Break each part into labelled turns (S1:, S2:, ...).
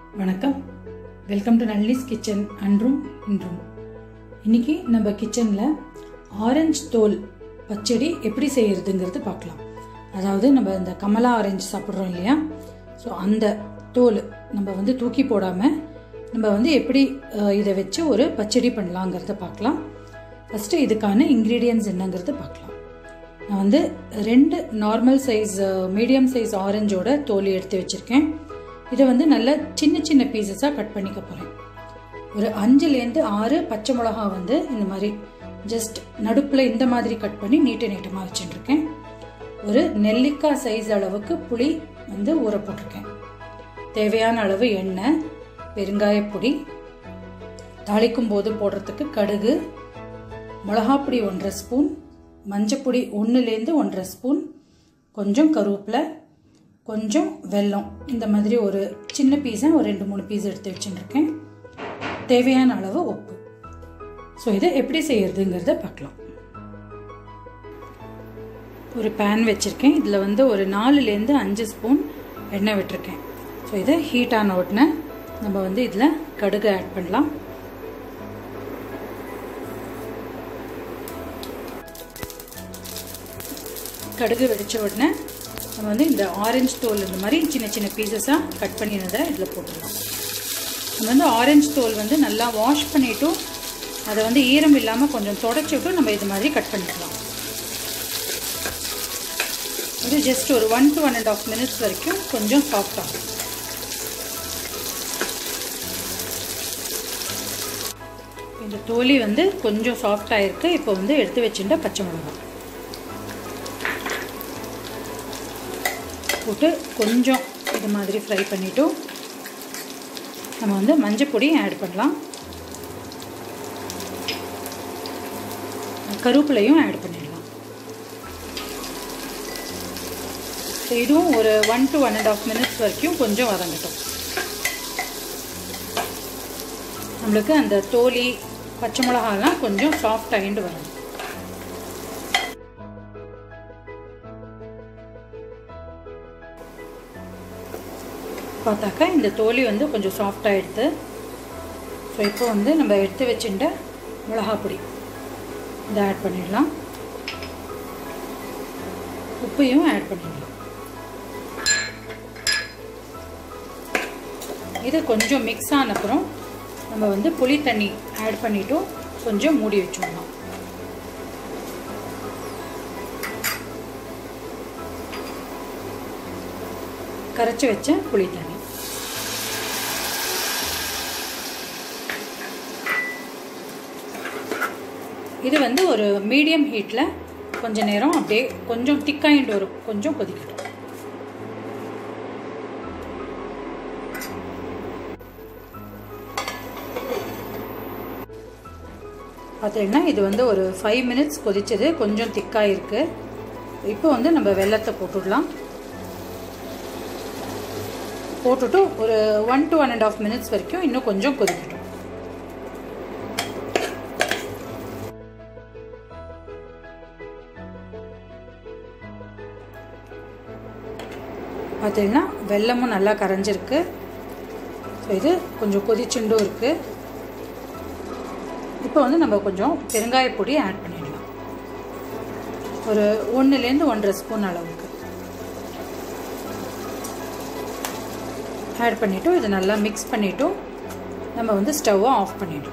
S1: வணக்கம் welcome to நல்லிஸ் kitchen அன்றும் இன்றும் இன்னைக்கு நம்ம கிச்சனில் ஆரஞ்சு தோல் பச்சடி எப்படி செய்யறதுங்கிறது பார்க்கலாம் அதாவது நம்ம இந்த கமலா ஆரஞ்சு சாப்பிட்றோம் இல்லையா ஸோ அந்த தோல் நம்ம வந்து தூக்கி போடாமல் நம்ம வந்து எப்படி அஹ், இதை வச்சு ஒரு பச்சடி பண்ணலாங்கிறத பார்க்கலாம் ஃபஸ்ட்டு இதுக்கான இன்க்ரீடியன்ஸ் என்னங்கிறத பார்க்கலாம் நான் வந்து ரெண்டு நார்மல் சைஸ் மீடியம் சைஸ் ஆரஞ்சோட தோல் எடுத்து வச்சுருக்கேன் இதை வந்து நல்லா சின்ன சின்ன பீசஸாக கட் பண்ணிக்க போகிறேன் ஒரு அஞ்சுலேருந்து ஆறு பச்சை மிளகா வந்து இந்த மாதிரி ஜஸ்ட் நடுப்பில் இந்த மாதிரி கட் பண்ணி நீட்ட நீட்டமாக வச்சுட்டுருக்கேன் ஒரு நெல்லிக்காய் சைஸ் அளவுக்கு புளி வந்து ஊற போட்டிருக்கேன் தேவையான அளவு எண்ணெய் பெருங்காயப்பொடி தாளிக்கும் போது போடுறதுக்கு கடுகு மிளகாப்பொடி ஒன்றரை ஸ்பூன் மஞ்சப்பொடி ஒன்றுலேருந்து ஒன்றரை ஸ்பூன் கொஞ்சம் கருவேப்பிலை கொஞ்சம் வெல்லம் இந்த மாதிரி ஒரு சின்ன பீஸை ஒரு ரெண்டு மூணு பீஸ் எடுத்து வச்சுட்டுருக்கேன் தேவையான அளவு உப்பு ஸோ இதை எப்படி செய்யறதுங்கிறத பார்க்கலாம் ஒரு பேன் வச்சுருக்கேன் இதில் வந்து ஒரு நாலுலேருந்து அஞ்சு ஸ்பூன் எண்ணெய் விட்டுருக்கேன் ஸோ இதை ஹீட் ஆன உடனே நம்ம வந்து இதில் கடுகு ஆட் பண்ணலாம் கடுகு வெடிச்ச உடனே நம்ம வந்து இந்த ஆரஞ்சு தோல் இந்த மாதிரி சின்ன சின்ன பீசஸாக கட் பண்ணினதை இதில் போட்டுடலாம் நம்ம வந்து ஆரஞ்சு தோல் வந்து நல்லா வாஷ் பண்ணிவிட்டும் அதை வந்து ஈரம் இல்லாமல் கொஞ்சம் தொடச்சி விட்டு நம்ம இது மாதிரி கட் பண்ணிக்கலாம் இது ஜஸ்ட் ஒரு one to one and half minutes வரைக்கும் கொஞ்சம் சாஃப்ட் ஆகும் இந்த தோலி வந்து கொஞ்சம் சாஃப்ட் ஆயிருக்கு இப்போ வந்து எடுத்து வச்சுட்ட பச்சை மிளகாய் போட்டு கொஞ்சம் இது மாதிரி ஃப்ரை பண்ணிவிட்டு நம்ம வந்து மஞ்சள் பொடி ஆட் பண்ணலாம் கருவேப்பிலையும் ஆட் பண்ணிடலாம் ஸோ இதுவும் ஒரு one to one and half minutes வரைக்கும் கொஞ்சம் வதங்கட்டும் நம்மளுக்கு அந்த தோலி பச்சை மிளகாலாம் கொஞ்சம் சாஃப்ட் ஆகிட்டு வரணும் பார்த்தாக்கா இந்த தோலி வந்து கொஞ்சம் சாஃப்ட் ஆகிடுது ஸோ இப்போ வந்து நம்ம எடுத்து வச்சுட்ட மிளகா பொடி இதை ஆட் பண்ணிடலாம் உப்பையும் ஆட் பண்ணிடலாம் இது கொஞ்சம் மிக்ஸ் ஆன அப்புறம் நம்ம வந்து புளி தண்ணி ஆட் பண்ணிவிட்டும் கொஞ்சம் மூடி வச்சுடலாம் கரைச்சி வச்ச புளி தண்ணி இது வந்து ஒரு மீடியம் ஹீட்டில் கொஞ்ச நேரம் அப்படியே கொஞ்சம் திக்காயிட்டு வரும் கொஞ்சம் கொதிக்கட்டும் பார்த்தீங்கன்னா இது வந்து ஒரு ஃபைவ் மினிட்ஸ் கொதிச்சது கொஞ்சம் திக்காக இருக்குது இப்போ வந்து நம்ம வெள்ளத்தை போட்டுடலாம் போட்டுட்டு ஒரு one to one and half minutes வரைக்கும் இன்னும் கொஞ்சம் கொதிக்கட்டும் பார்த்தீங்கன்னா வெள்ளமும் நல்லா கரைஞ்சிருக்கு ஸோ இது கொஞ்சம் கொதிச்சுண்டும் இருக்குது இப்போ வந்து நம்ம கொஞ்சம் பெருங்காயப்பொடி ஆட் பண்ணிடலாம் ஒரு ஒன்றுலேருந்து ஒன்றரை ஸ்பூன் அளவுக்கு ஆட் பண்ணிவிட்டு இதை நல்லா மிக்ஸ் பண்ணிவிட்டு நம்ம வந்து ஸ்டவ்வை ஆஃப் பண்ணிடலாம்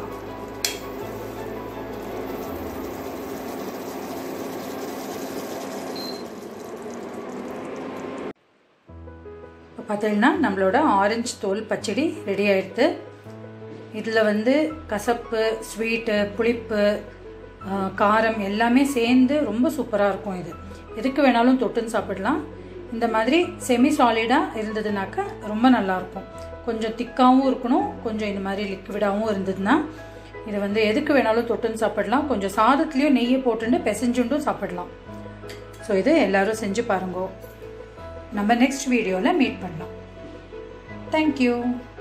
S1: இப்போ பார்த்தீங்கன்னா நம்மளோட ஆரஞ்சு தோல் பச்சடி ரெடி ஆயிடுது இதில் வந்து கசப்பு ஸ்வீட்டு புளிப்பு காரம் எல்லாமே சேர்ந்து ரொம்ப சூப்பராக இருக்கும் இது எதுக்கு வேணாலும் தொட்டுன்னு சாப்பிடலாம் இந்த மாதிரி செமி சாலிடாக இருந்ததுனாக்கா ரொம்ப நல்லாயிருக்கும் கொஞ்சம் திக்காகவும் இருக்கணும் கொஞ்சம் இந்த மாதிரி லிக்விடாகவும் இருந்ததுன்னா இது வந்து எதுக்கு வேணாலும் தொட்டுன்னு சாப்பிடலாம் கொஞ்சம் சாதத்துலேயும் நெய்யை போட்டுன்னு பிசைஞ்சுண்டும் சாப்பிடலாம் ஸோ இது எல்லோரும் செஞ்சு பாருங்க நம்ம நெக்ஸ்ட் வீடியோவில் மீட் பண்ணலாம் தேங்க்யூ